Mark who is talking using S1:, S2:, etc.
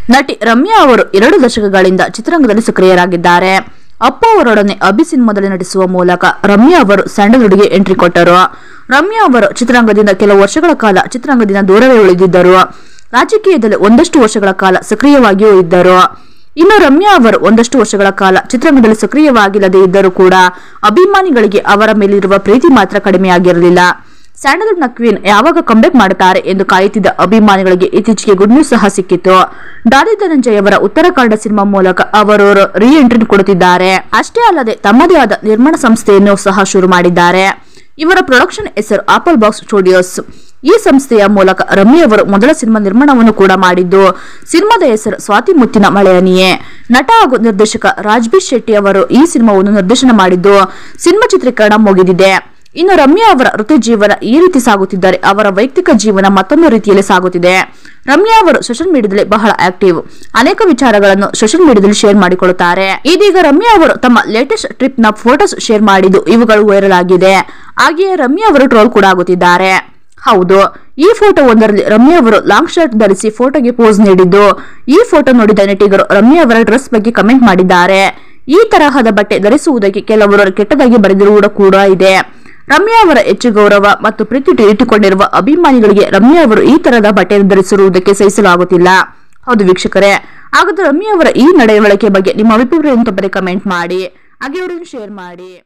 S1: ನಟಿ ರಮ್ಯಾ ಅವರು ಎರಡು ದಶಕಗಳಿಂದ ಚಿತ್ರರಂಗದಲ್ಲಿ ಸಕ್ರಿಯರಾಗಿದ್ದಾರೆ ಅಪ್ಪ ಅವರೊಡನೆ ಅಭಿ ಸಿನಿಮಾದಲ್ಲಿ ನಟಿಸುವ ಮೂಲಕ ರಮ್ಯಾ ಅವರು ಸ್ಯಾಂಡಲ್ವುಡ್ಗೆ ಎಂಟ್ರಿ ಕೊಟ್ಟರು ರಮ್ಯಾ ಅವರು ಚಿತ್ರರಂಗದಿಂದ ಕೆಲವು ವರ್ಷಗಳ ಕಾಲ ಚಿತ್ರರಂಗದಿಂದ ದೂರವೇ ಉಳಿದಿದ್ದರು ರಾಜಕೀಯದಲ್ಲಿ ಒಂದಷ್ಟು ವರ್ಷಗಳ ಕಾಲ ಸಕ್ರಿಯವಾಗಿಯೂ ಇದ್ದರು ಇನ್ನು ರಮ್ಯಾ ಅವರು ಒಂದಷ್ಟು ವರ್ಷಗಳ ಕಾಲ ಚಿತ್ರರಂಗದಲ್ಲಿ ಸಕ್ರಿಯವಾಗಿಲ್ಲದೆ ಇದ್ದರೂ ಕೂಡ ಅಭಿಮಾನಿಗಳಿಗೆ ಅವರ ಮೇಲಿರುವ ಪ್ರೀತಿ ಮಾತ್ರ ಕಡಿಮೆಯಾಗಿರಲಿಲ್ಲ ಸ್ಯಾಂಡಲ್ವುಡ್ ನ ಕ್ವೀನ್ ಯಾವಾಗ ಕಂಬ್ಯಾಕ್ ಮಾಡುತ್ತಾರೆ ಎಂದು ಕಾಯುತ್ತಿದ್ದ ಅಭಿಮಾನಿಗಳಿಗೆ ಇತ್ತೀಚೆಗೆ ಗುಡ್ ನ್ಯೂಸ್ ಸಹ ಸಿಕ್ಕಿತ್ತು ಡಾಲಿ ಧನಂಜಯ್ ಅವರ ಉತ್ತರ ಕನ್ನಡ ಸಿನಿಮಾ ಮೂಲಕ ಅವರು ರೀ ಎಂಟ್ರಿ ಕೊಡುತ್ತಿದ್ದಾರೆ ಅಷ್ಟೇ ಅಲ್ಲದೆ ತಮ್ಮದೇ ಆದ ನಿರ್ಮಾಣ ಸಂಸ್ಥೆಯನ್ನು ಸಹ ಶುರು ಮಾಡಿದ್ದಾರೆ ಇವರ ಪ್ರೊಡಕ್ಷನ್ ಹೆಸರು ಆಪಲ್ ಬಾಕ್ಸ್ ಸ್ಟುಡಿಯೋಸ್ ಈ ಸಂಸ್ಥೆಯ ಮೂಲಕ ರಮ್ಯ ಅವರು ಮೊದಲ ಸಿನಿಮಾ ನಿರ್ಮಾಣವನ್ನು ಕೂಡ ಮಾಡಿದ್ದು ಸಿನಿಮಾದ ಹೆಸರು ಸ್ವಾತಿ ಮುತ್ತಿನ ಮಳೆಯನಿಯೇ ನಟ ಹಾಗೂ ನಿರ್ದೇಶಕ ರಾಜ್ಬಿ ಶೆಟ್ಟಿ ಅವರು ಈ ಸಿನಿಮಾವನ್ನು ನಿರ್ದೇಶನ ಮಾಡಿದ್ದು ಸಿನಿಮಾ ಚಿತ್ರೀಕರಣ ಮುಗಿದಿದೆ ಇನ್ನು ರಮ್ಯಾ ಅವರ ವೃತ್ತಿ ಜೀವನ ಈ ರೀತಿ ಸಾಗುತ್ತಿದ್ದರೆ ಅವರ ವೈಯಕ್ತಿಕ ಜೀವನ ಮತ್ತೊಂದು ರೀತಿಯಲ್ಲಿ ಸಾಗುತ್ತಿದೆ ರಮ್ಯಾ ಅವರು ಸೋಷಿಯಲ್ ಮೀಡಿಯಾದಲ್ಲಿ ಬಹಳ ಆಕ್ಟಿವ್ ಅನೇಕ ವಿಚಾರಗಳನ್ನು ಸೋಷಿಯಲ್ ಮೀಡಿಯಾದಲ್ಲಿ ಶೇರ್ ಮಾಡಿಕೊಳ್ಳುತ್ತಾರೆ ಇದೀಗ ರಮ್ಯಾ ಅವರು ತಮ್ಮ ಲೇಟೆಸ್ಟ್ ಟ್ರಿಪ್ ನ ಫೋಟೋಸ್ ಶೇರ್ ಮಾಡಿದ್ದು ಇವುಗಳು ವೈರಲ್ ಆಗಿದೆ ಹಾಗೆಯೇ ರಮ್ಯಾ ಅವರು ಟ್ರೋಲ್ ಕೂಡ ಆಗುತ್ತಿದ್ದಾರೆ ಹೌದು ಈ ಫೋಟೋ ಒಂದರಲ್ಲಿ ರಮ್ಯಾ ಅವರು ಲಾಂಗ್ ಶರ್ಟ್ ಧರಿಸಿ ಫೋಟೋಗೆ ಪೋಸ್ ನೀಡಿದ್ದು ಈ ಫೋಟೋ ನೋಡಿದ ನೆಟಿಗರು ರಮ್ಯಾ ಅವರ ಡ್ರೆಸ್ ಬಗ್ಗೆ ಕಮೆಂಟ್ ಮಾಡಿದ್ದಾರೆ ಈ ತರಹದ ಬಟ್ಟೆ ಧರಿಸುವುದಕ್ಕೆ ಕೆಲವರು ಕೆಟ್ಟದಾಗಿ ಬರೆದಿರುವುದು ಕೂಡ ಇದೆ ರಮ್ಯಾ ಅವರ ಹೆಚ್ಚು ಗೌರವ ಮತ್ತು ಪ್ರೀತಿ ಇಟ್ಟುಕೊಂಡಿರುವ ಅಭಿಮಾನಿಗಳಿಗೆ ರಮ್ಯಾ ಅವರು ಈ ತರಹದ ಬಟ್ಟೆಯನ್ನು ಧರಿಸಿರುವುದಕ್ಕೆ ಸಹಿಸಲಾಗುತ್ತಿಲ್ಲ ಹೌದು ವೀಕ್ಷಕರೇ ಹಾಗಾದ್ರೆ ರಮ್ಯಾ ಅವರ ಈ ನಡೆವಳಿಕೆ ಬಗ್ಗೆ ನಿಮ್ಮ ಅಭಿಪ್ರಾಯವನ್ನು ತಪ್ಪದೆ ಕಮೆಂಟ್ ಮಾಡಿ ಹಾಗೆ ಅವರನ್ನು ಶೇರ್ ಮಾಡಿ